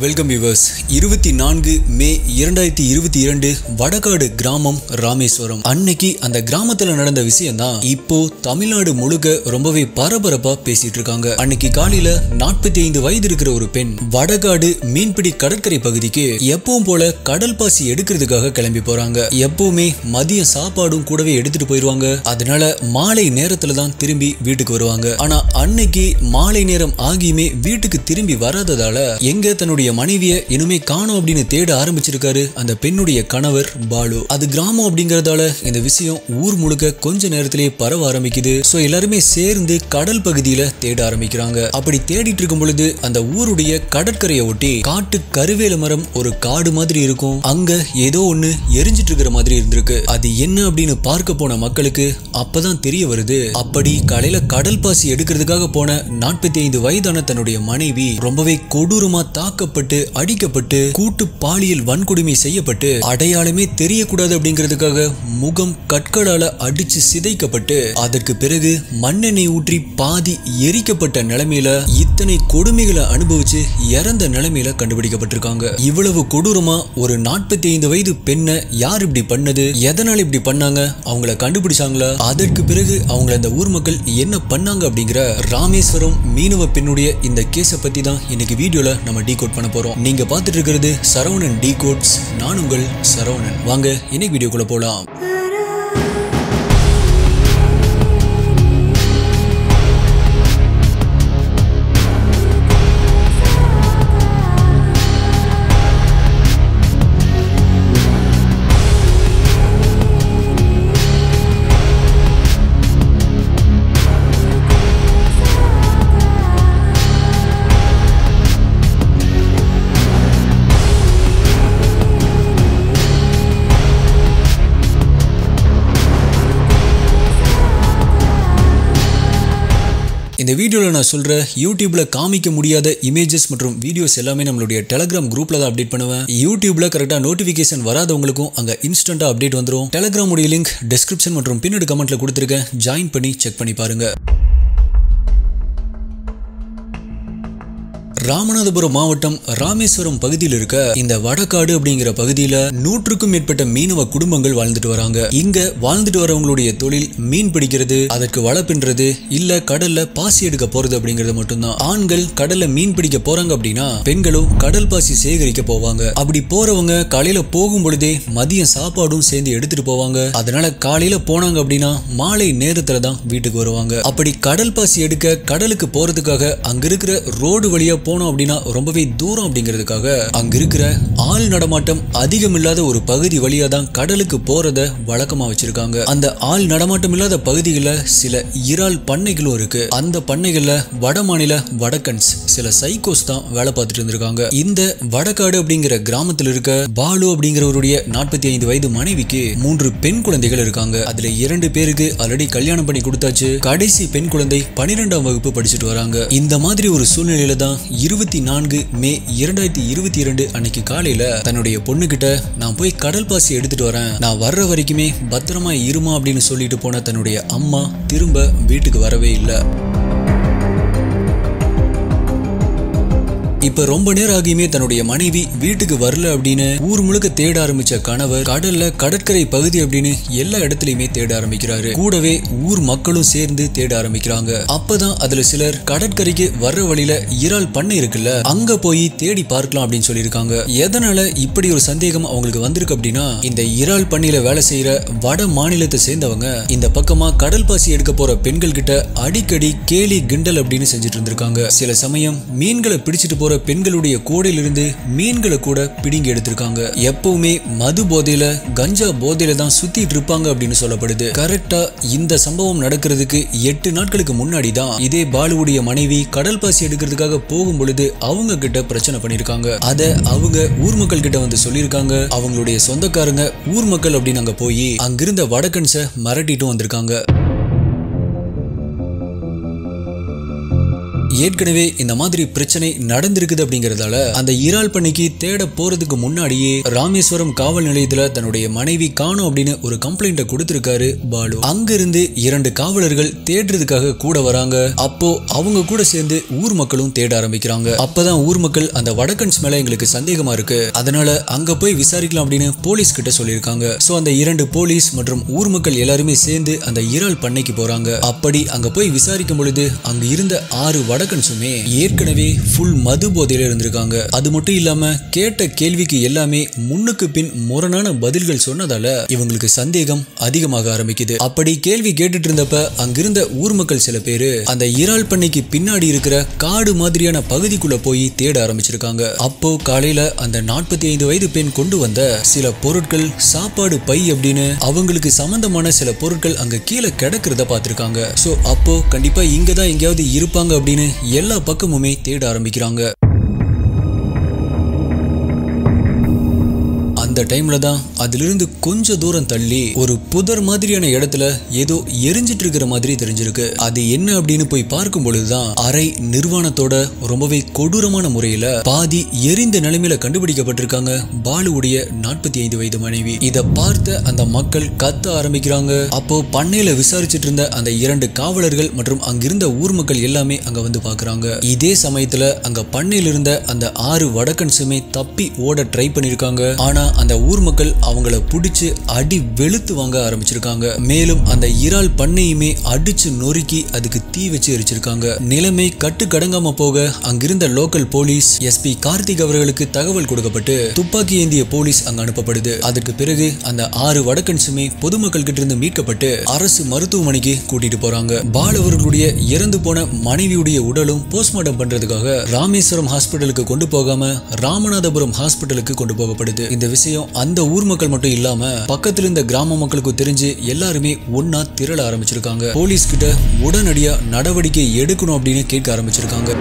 welcome viewers இருபத்தி நான்கு மே இரண்டாயிரத்தி இருபத்தி இரண்டு வடகாடு கிராமம் ராமேஸ்வரம் அன்னைக்கு அந்த கிராமத்துல நடந்த விஷயம் தான் இப்போ தமிழ்நாடு முழுக்க ரொம்பவே பரபரப்பா பேசிட்டு இருக்காங்க அன்னைக்கு காலையில நாற்பத்தி ஐந்து வயது இருக்கிற ஒரு பெண் வடகாடு மீன்பிடி கடற்கரை பகுதிக்கு எப்பவும் போல கடல் பாசி எடுக்கிறதுக்காக கிளம்பி போறாங்க எப்பவுமே மதிய சாப்பாடும் கூடவே எடுத்துட்டு போயிருவாங்க அதனால மாலை நேரத்துல தான் திரும்பி வீட்டுக்கு வருவாங்க ஆனா அன்னைக்கு மாலை நேரம் ஆகியுமே வீட்டுக்கு திரும்பி வராததால எங்க தன்னுடைய மனைவிய இனிமே காணோம் அப்படின்னு தேட ஆரம்பிச்சிருக்காரு அந்த பெண்ணுடைய கணவர் பாலு அது கிராமம் அப்படிங்கறதால இந்த விஷயம் ஊர் முழுக்க கொஞ்ச நேரத்திலேயே பரவ ஆரம்பிக்குது சோ எல்லாருமே சேர்ந்து கடல் பகுதியில தேட ஆரம்பிக்கிறாங்க அப்படி தேடிட்டு இருக்கும் பொழுது அந்த ஊருடைய கடற்கரையை ஒட்டி காட்டு கருவேல மரம் ஒரு காடு மாதிரி இருக்கும் அங்க ஏதோ ஒண்ணு எரிஞ்சிட்டு இருக்கிற மாதிரி இருந்திருக்கு அது என்ன அப்படின்னு பார்க்க போன மக்களுக்கு அப்பதான் தெரிய வருது அப்படி காலையில கடல் பாசி எடுக்கிறதுக்காக போன நாற்பத்தி ஐந்து வயதான தன்னுடைய மனைவி ரொம்பவே கொடூரமா தாக்கப்பட்டு அடிக்கப்பட்டு கூட்டு பாலியல் வன்கொடுமை செய்யப்பட்டு அடையாளமே தெரியக்கூடாது அப்படிங்கிறதுக்காக முகம் கற்களால அடிச்சு சிதைக்கப்பட்டு அதற்கு பிறகு மண்ணெண்ணெய் ஊற்றி பாதி எரிக்கப்பட்ட நிலைமையில இத்தனை கொடுமைகளை அனுபவிச்சு இறந்த நிலைமையில கண்டுபிடிக்கப்பட்டிருக்காங்க இவ்வளவு கொடூரமா ஒரு நாற்பத்தி ஐந்து வயது பெண்ணை யார் இப்படி பண்ணது எதனால இப்படி பண்ணாங்க அவங்கள கண்டுபிடிச்சாங்களா அதற்கு பிறகு அவங்கள அந்த ஊர் மக்கள் என்ன பண்ணாங்க அப்படிங்கிற ராமேஸ்வரம் மீனவ பெண்ணுடைய இந்த கேஸை பத்தி தான் இன்னைக்கு வீடியோல நம்ம டீ கோட் பண்ண போறோம் நீங்க பார்த்துட்டு இருக்கிறது சரவணன் டீ கோட்ஸ் நான் உங்கள் சரவணன் வாங்க இன்னைக்கு வீடியோக்குள்ள போலாம் இந்த வீடியோவில் நான் சொல்கிற யூடியூப்பில் காமிக்க முடியாத இமேஜஸ் மற்றும் வீடியோஸ் எல்லாமே நம்மளுடைய டெலகிராம் குரூப்பில் தான் அப்டேட் பண்ணுவேன் யூடியூப்பில் கரெக்டாக நோட்டிஃபிகேஷன் வராதவங்களுக்கும் அங்கே இன்ஸ்டண்ட்டாக அப்டேட் வந்துடும் டெலகிராம் உடைய லிங்க் டிஸ்கிரிப்ஷன் மற்றும் பின்னாடி கமெண்ட்டில் கொடுத்துருக்கேன் ஜாயின் பண்ணி செக் பண்ணி பாருங்கள் ராமநாதபுரம் மாவட்டம் ராமேஸ்வரம் பகுதியில் இருக்க இந்த வடகாடு அப்படிங்கிற பகுதியில நூற்றுக்கும் மேற்பட்ட மீனவ குடும்பங்கள் வாழ்ந்துட்டு வராங்க இங்க வாழ்ந்துட்டு வரவங்களுடைய தொழில் மீன் பிடிக்கிறது அதற்கு வலை பின்றது இல்ல கடல்ல பாசி எடுக்க போறது அப்படிங்கிறது மட்டும்தான் ஆண்கள் கடல்ல மீன் பிடிக்க போறாங்க அப்படின்னா பெண்களும் கடல் பாசி சேகரிக்க போவாங்க அப்படி போறவங்க காலையில போகும் பொழுதே மதியம் சாப்பாடும் சேர்ந்து எடுத்துட்டு போவாங்க அதனால காலையில போனாங்க அப்படின்னா மாலை நேரத்துல தான் வீட்டுக்கு வருவாங்க அப்படி கடல் பாசி எடுக்க கடலுக்கு போறதுக்காக அங்க இருக்கிற ரோடு வழியா போனோம் அப்படின்னா ரொம்பவே தூரம் அப்படிங்கிறதுக்காக அங்க இருக்கிற ஆள் நடமாட்டம் அதிகம் இல்லாத ஒரு பகுதி வழியா தான் கடலுக்கு போறத வழக்கமா வச்சிருக்காங்க அந்த ஆள் நடமாட்டம் இல்லாத பகுதிகளில் சில இறால் பண்ணைகளும் இருக்கு அந்த பண்ணைகள்ல வட மாநில வடக்கன்ஸ் சில சைக்கோஸ் தான் வேலை பார்த்துட்டு இருந்திருக்காங்க இந்த வடக்காடு அப்படிங்கிற கிராமத்தில் இருக்க பாலு அப்படிங்கிறவருடைய நாற்பத்தி ஐந்து வயது மனைவிக்கு மூன்று பெண் குழந்தைகள் இருக்காங்க அதுல இரண்டு பேருக்கு ஆல்ரெடி கல்யாணம் பண்ணி கொடுத்தாச்சு கடைசி பெண் குழந்தை பன்னிரெண்டாம் வகுப்பு படிச்சுட்டு வராங்க இந்த மாதிரி ஒரு சூழ்நிலையில தான் இருபத்தி நான்கு மே இரண்டாயிரத்தி இருபத்தி இரண்டு அன்னைக்கு காலையில தன்னுடைய பொண்ணுகிட்ட நான் போய் கடல் பாசி எடுத்துட்டு வரேன் நான் வர்ற வரைக்குமே பத்திரமா இருமா அப்படின்னு சொல்லிட்டு போன தன்னுடைய அம்மா திரும்ப வீட்டுக்கு வரவே இல்லை இப்ப ரொம்ப நேரம் ஆகியுமே தன்னுடைய மனைவி வீட்டுக்கு வரல அப்படின்னு ஊர் முழுக்க தேட ஆரம்பிச்ச கணவர் கடல்ல கடற்கரை பகுதி அப்படின்னு எல்லா இடத்துலயுமே தேட ஆரம்பிக்கிறாரு கூடவே ஊர் மக்களும் சேர்ந்து தேட ஆரம்பிக்கிறாங்க அப்பதான் அதுல சிலர் கடற்கரைக்கு வர்ற வழியில இறால் பண்ணை இருக்குல்ல அங்க போய் தேடி பார்க்கலாம் அப்படின்னு சொல்லியிருக்காங்க எதனால இப்படி ஒரு சந்தேகம் அவங்களுக்கு வந்திருக்கு அப்படின்னா இந்த இறால் பண்ணையில வேலை செய்யற வட மாநிலத்தை சேர்ந்தவங்க இந்த பக்கமா கடல் பாசி எடுக்க போற பெண்கள் கிட்ட அடிக்கடி கேலி கிண்டல் அப்படின்னு செஞ்சுட்டு இருந்திருக்காங்க சில சமயம் மீன்களை பிடிச்சிட்டு போற பெண்களுடைய கூடையிலிருந்து மீன்களை கூட பிடிங்கி எடுத்திருக்காங்க எப்பவுமே மது போதையில கஞ்சா போதையில தான் சுத்திட்டு இருப்பாங்க அப்படின்னு சொல்லப்படுது கரெக்டா இந்த சம்பவம் நடக்கிறதுக்கு எட்டு நாட்களுக்கு முன்னாடி தான் இதே பாலுவுடைய மனைவி கடல் பாசி எடுக்கிறதுக்காக போகும் பொழுது அவங்க கிட்ட பிரச்சனை பண்ணிருக்காங்க அத அவங்க ஊர் மக்கள் கிட்ட வந்து சொல்லியிருக்காங்க அவங்களுடைய சொந்தக்காரங்க ஊர் மக்கள் அப்படின்னு அங்க போய் அங்கிருந்த வடக்கன்ஸை மிரட்டிட்டும் வந்திருக்காங்க ஏற்கனவே இந்த மாதிரி பிரச்சனை நடந்திருக்குது அப்படிங்கறதால அந்த இறால் பண்ணைக்கு தேட போறதுக்கு முன்னாடியே ராமேஸ்வரம் காவல் நிலையத்துல தன்னுடைய மனைவி காணோம் அப்படின்னு ஒரு கம்ப்ளைண்ட்டை கொடுத்திருக்காரு பாலு அங்கிருந்து இரண்டு காவலர்கள் தேடுறதுக்காக கூட வராங்க அப்போ அவங்க கூட சேர்ந்து ஊர் மக்களும் தேட ஆரம்பிக்கிறாங்க அப்பதான் ஊர் மக்கள் அந்த வடக்கன்ஸ் மேல எங்களுக்கு சந்தேகமா இருக்கு அதனால அங்க போய் விசாரிக்கலாம் அப்படின்னு போலீஸ் கிட்ட சொல்லியிருக்காங்க சோ அந்த இரண்டு போலீஸ் மற்றும் ஊர் மக்கள் எல்லாருமே சேர்ந்து அந்த இறால் பண்ணைக்கு போறாங்க அப்படி அங்க போய் விசாரிக்கும் பொழுது அங்க இருந்த ஆறு வடக்கன்ஸுமே ஏற்கனவே ஃபுல் மது போதையில இருந்திருக்காங்க அது மட்டும் இல்லாம கேட்ட கேள்விக்கு எல்லாமே முன்னுக்கு பின் முரணான பதில்கள் சொன்னதால இவங்களுக்கு சந்தேகம் அதிகமாக ஆரம்பிக்குது அப்படி கேள்வி கேட்டுட்டு இருந்தப்ப அங்கிருந்த ஊர் மக்கள் சில பேரு அந்த இறால் பண்ணைக்கு பின்னாடி இருக்கிற காடு மாதிரியான பகுதிக்குள்ள போய் தேட ஆரம்பிச்சிருக்காங்க அப்போ காலையில அந்த நாற்பத்தி ஐந்து வயது பெண் கொண்டு வந்த சில பொருட்கள் சாப்பாடு பை அப்படின்னு அவங்களுக்கு சம்பந்தமான சில பொருட்கள் அங்க கீழே கிடக்கிறத பார்த்திருக்காங்க சோ அப்போ கண்டிப்பா இங்க தான் எங்கேயாவது இருப்பாங்க அப்படின்னு எல்லா பக்கமுமே தேட ஆரம்பிக்கிறாங்க அந்த டைம்ல தான் அதிலிருந்து கொஞ்ச தூரம் தள்ளி ஒரு புதர் மாதிரியான இடத்துல ஏதோ எரிஞ்சிட்டு இருக்கிற மாதிரி தெரிஞ்சிருக்கு அது என்ன அப்படின்னு போய் பார்க்கும் பொழுதுதான் அரை நிர்வாணத்தோட ரொம்பவே கொடூரமான முறையில பாதி எரிந்த நிலைமையில கண்டுபிடிக்கப்பட்டிருக்காங்க பாலுவுடைய நாற்பத்தி ஐந்து வயது மனைவி இத பார்த்த அந்த மக்கள் கத்த ஆரம்பிக்கிறாங்க அப்போ பண்ணையில விசாரிச்சிட்டு இருந்த அந்த இரண்டு காவலர்கள் மற்றும் அங்கிருந்த ஊர் மக்கள் எல்லாமே அங்க வந்து பாக்குறாங்க இதே சமயத்துல அங்க பண்ணையில இருந்த அந்த ஆறு வடக்கன்ஸுமே தப்பி ஓட ட்ரை பண்ணிருக்காங்க ஆனா அந்த ஊர் மக்கள் அவங்கள பிடிச்சு அடி வெளுத்து வாங்க ஆரம்பிச்சிருக்காங்க மேலும் அந்த இறால் பண்ணையுமே அடிச்சு நொறுக்கி அதுக்கு தீ வச்சு எரிச்சிருக்காங்க நிலைமை கட்டு கடங்காம போக அங்கிருந்த லோக்கல் போலீஸ் எஸ்பி கார்த்திக் அவர்களுக்கு தகவல் கொடுக்கப்பட்டு துப்பாக்கி ஏந்திய போலீஸ் அங்க அனுப்பப்படுது அதற்கு பிறகு அந்த ஆறு வடக்கன்ஸுமே பொதுமக்கள் கிட்ட இருந்து மீட்கப்பட்டு அரசு மருத்துவமனைக்கு கூட்டிட்டு போறாங்க பால் அவர்களுடைய இறந்து போன மனைவியுடைய உடலும் போஸ்ட்மார்ட்டம் பண்றதுக்காக ராமேஸ்வரம் ஹாஸ்பிட்டலுக்கு கொண்டு போகாம ராமநாதபுரம் ஹாஸ்பிட்டலுக்கு கொண்டு போகப்படுது இந்த விஷயம் அந்த ஊர் மக்கள் மட்டும் இல்லாம பக்கத்துல இருந்த கிராம மக்களுக்கு தெரிஞ்சு எல்லாருமே ஒன்னா திரள ஆரம்பிச்சிருக்காங்க போலீஸ் கிட்ட உடனடியா நடவடிக்கை எடுக்கணும் அப்படின்னு கேட்க ஆரம்பிச்சிருக்காங்க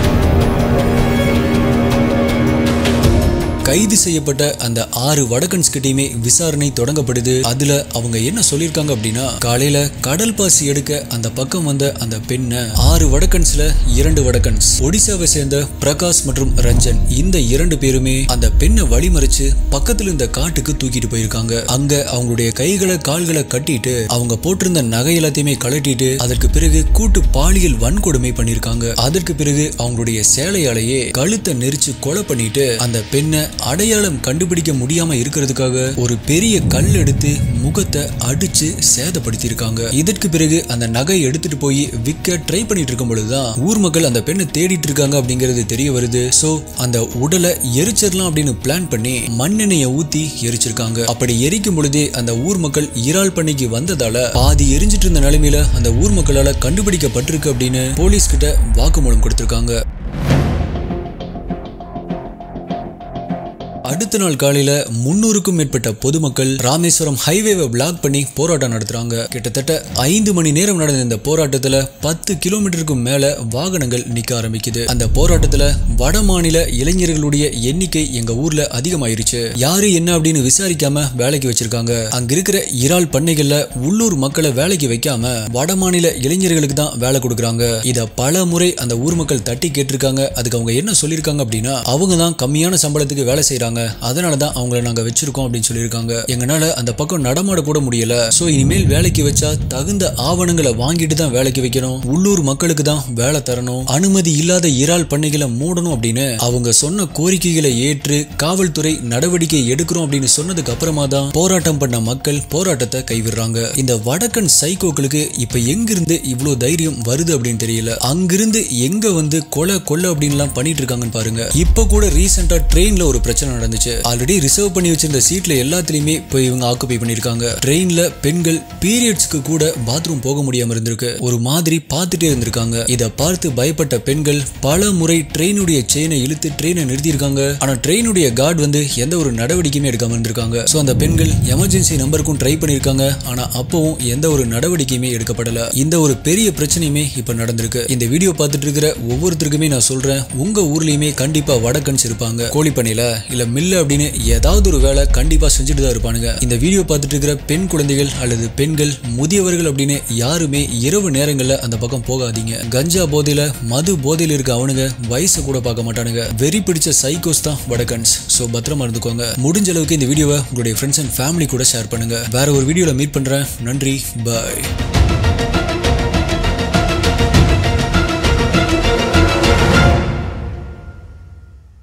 கைது செய்யப்பட்ட அந்த ஆறு வடக்கன்ஸ் கிட்டயுமே விசாரணை தொடங்கப்படுது அதுல அவங்க என்ன சொல்லியிருக்காங்க அப்படின்னா காலையில கடல் பாசி எடுக்க அந்த பக்கம் வந்த அந்த பெண்ணை ஆறு வடக்கன்ஸ்ல இரண்டு வடக்கன்ஸ் ஒடிசாவை சேர்ந்த பிரகாஷ் மற்றும் ரஞ்சன் இந்த இரண்டு பேருமே அந்த பெண்ணை வழிமறிச்சு பக்கத்துல இருந்த காட்டுக்கு தூக்கிட்டு போயிருக்காங்க அங்க அவங்களுடைய கைகளை கால்களை கட்டிட்டு அவங்க போட்டிருந்த நகை எல்லாத்தையுமே கழட்டிட்டு அதற்கு பிறகு கூட்டு பாலியல் வன்கொடுமை பண்ணிருக்காங்க அதற்கு பிறகு அவங்களுடைய சேலையாலேயே கழுத்தை நெரிச்சு கொலை பண்ணிட்டு அந்த பெண்ணை அடையாளம் கண்டுபிடிக்க முடியாம இருக்கிறதுக்காக ஒரு பெரிய கல் எடுத்து முகத்தை அடிச்சு சேதப்படுத்தி இருக்காங்க இதற்கு பிறகு அந்த நகை எடுத்துட்டு போய் விற்க ட்ரை பண்ணிட்டு இருக்கும் பொழுதுதான் ஊர் மக்கள் அந்த பெண்ணை தேடிட்டு இருக்காங்க அப்படிங்கிறது தெரிய வருது சோ அந்த உடலை எரிச்சிடலாம் அப்படின்னு பிளான் பண்ணி மண்ணெண்ணெயை ஊத்தி எரிச்சிருக்காங்க அப்படி எரிக்கும் பொழுதே அந்த ஊர் மக்கள் இறால் பண்ணைக்கு வந்ததால பாதி எரிஞ்சிட்டு இருந்த நிலைமையில அந்த ஊர் மக்களால கண்டுபிடிக்கப்பட்டிருக்கு அப்படின்னு போலீஸ் கிட்ட வாக்குமூலம் கொடுத்திருக்காங்க அடுத்த நாள் காலையில முன்னூறுக்கும் மேற்பட்ட பொதுமக்கள் ராமேஸ்வரம் ஹைவேவை பிளாக் பண்ணி போராட்டம் நடத்துறாங்க கிட்டத்தட்ட ஐந்து மணி நேரம் நடந்த இந்த போராட்டத்துல பத்து கிலோமீட்டருக்கும் மேல வாகனங்கள் நிக்க ஆரம்பிக்குது அந்த போராட்டத்துல வட மாநில இளைஞர்களுடைய எண்ணிக்கை எங்க ஊர்ல அதிகமாயிருச்சு யாரு என்ன அப்படின்னு விசாரிக்காம வேலைக்கு வச்சிருக்காங்க அங்க இருக்கிற இறால் பண்ணைகள்ல உள்ளூர் மக்களை வேலைக்கு வைக்காம வட மாநில இளைஞர்களுக்கு தான் வேலை கொடுக்குறாங்க இத பல முறை அந்த ஊர் மக்கள் தட்டி கேட்டிருக்காங்க அதுக்கு அவங்க என்ன சொல்லியிருக்காங்க அப்படின்னா அவங்க தான் கம்மியான சம்பளத்துக்கு வேலை செய்றாங்க அதனால தான் அவங்கள நாங்க வச்சிருக்கோம் அப்படின்னு சொல்லியிருக்காங்க எங்கனால அந்த பக்கம் நடமாட கூட முடியல சோ இனிமேல் வேலைக்கு வச்சா தகுந்த ஆவணங்களை வாங்கிட்டு தான் வேலைக்கு வைக்கணும் உள்ளூர் மக்களுக்கு தான் வேலை தரணும் அனுமதி இல்லாத இறால் பண்ணைகளை மூடணும் அப்படின்னு அவங்க சொன்ன கோரிக்கைகளை ஏற்று காவல்துறை நடவடிக்கை எடுக்கிறோம் அப்படின்னு சொன்னதுக்கு அப்புறமா தான் போராட்டம் பண்ண மக்கள் போராட்டத்தை கைவிடுறாங்க இந்த வடக்கன் சைக்கோக்களுக்கு இப்ப எங்கிருந்து இவ்வளவு தைரியம் வருது அப்படின்னு தெரியல அங்கிருந்து எங்க வந்து கொலை கொலை அப்படின்லாம் பண்ணிட்டு இருக்காங்கன்னு பாருங்க இப்ப கூட ரீசெண்டா ட்ரெயின்ல ஒரு பிரச்சனை நடந்துச்சு ஆல்ரெடி ரிசர்வ் பண்ணி வச்சிருந்த சீட்ல எல்லாத்துலயுமே போய் இவங்க ஆக்குபை பண்ணிருக்காங்க ட்ரெயின்ல பெண்கள் பீரியட்ஸ்க்கு கூட பாத்ரூம் போக முடியாம இருந்திருக்கு ஒரு மாதிரி பார்த்துட்டே இருந்திருக்காங்க இத பார்த்து பயப்பட்ட பெண்கள் பல முறை ட்ரெயினுடைய செயினை இழுத்து ட்ரெயினை நிறுத்தியிருக்காங்க ஆனா ட்ரெயினுடைய கார்டு வந்து எந்த ஒரு நடவடிக்கையுமே எடுக்காம இருந்திருக்காங்க சோ அந்த பெண்கள் எமர்ஜென்சி நம்பருக்கும் ட்ரை பண்ணிருக்காங்க ஆனா அப்பவும் எந்த ஒரு நடவடிக்கையுமே எடுக்கப்படல இந்த ஒரு பெரிய பிரச்சனையுமே இப்ப நடந்திருக்கு இந்த வீடியோ பார்த்துட்டு இருக்கிற ஒவ்வொருத்தருக்குமே நான் சொல்றேன் உங்க ஊர்லயுமே கண்டிப்பா வடக்கன்ஸ் இருப்பாங்க கோழிப்பண்ணையில இல்ல மில் இல்லை அப்படின்னு ஏதாவது ஒரு வேலை கண்டிப்பா செஞ்சுட்டு தான் இருப்பானுங்க இந்த வீடியோ பார்த்துட்டு இருக்கிற பெண் குழந்தைகள் அல்லது பெண்கள் முதியவர்கள் அப்படின்னு யாருமே இரவு நேரங்கள்ல அந்த பக்கம் போகாதீங்க கஞ்சா போதையில மது போதையில இருக்க அவனுங்க வயசை கூட பார்க்க மாட்டானுங்க வெறி பிடிச்ச சைக்கோஸ் தான் வடக்கன்ஸ் ஸோ பத்திரமா இருந்துக்கோங்க முடிஞ்ச அளவுக்கு இந்த வீடியோவை உங்களுடைய ஃப்ரெண்ட்ஸ் அண்ட் ஃபேமிலி கூட ஷேர் பண்ணுங்க வேற ஒரு வீடியோல மீட் பண்றேன் நன்றி பாய்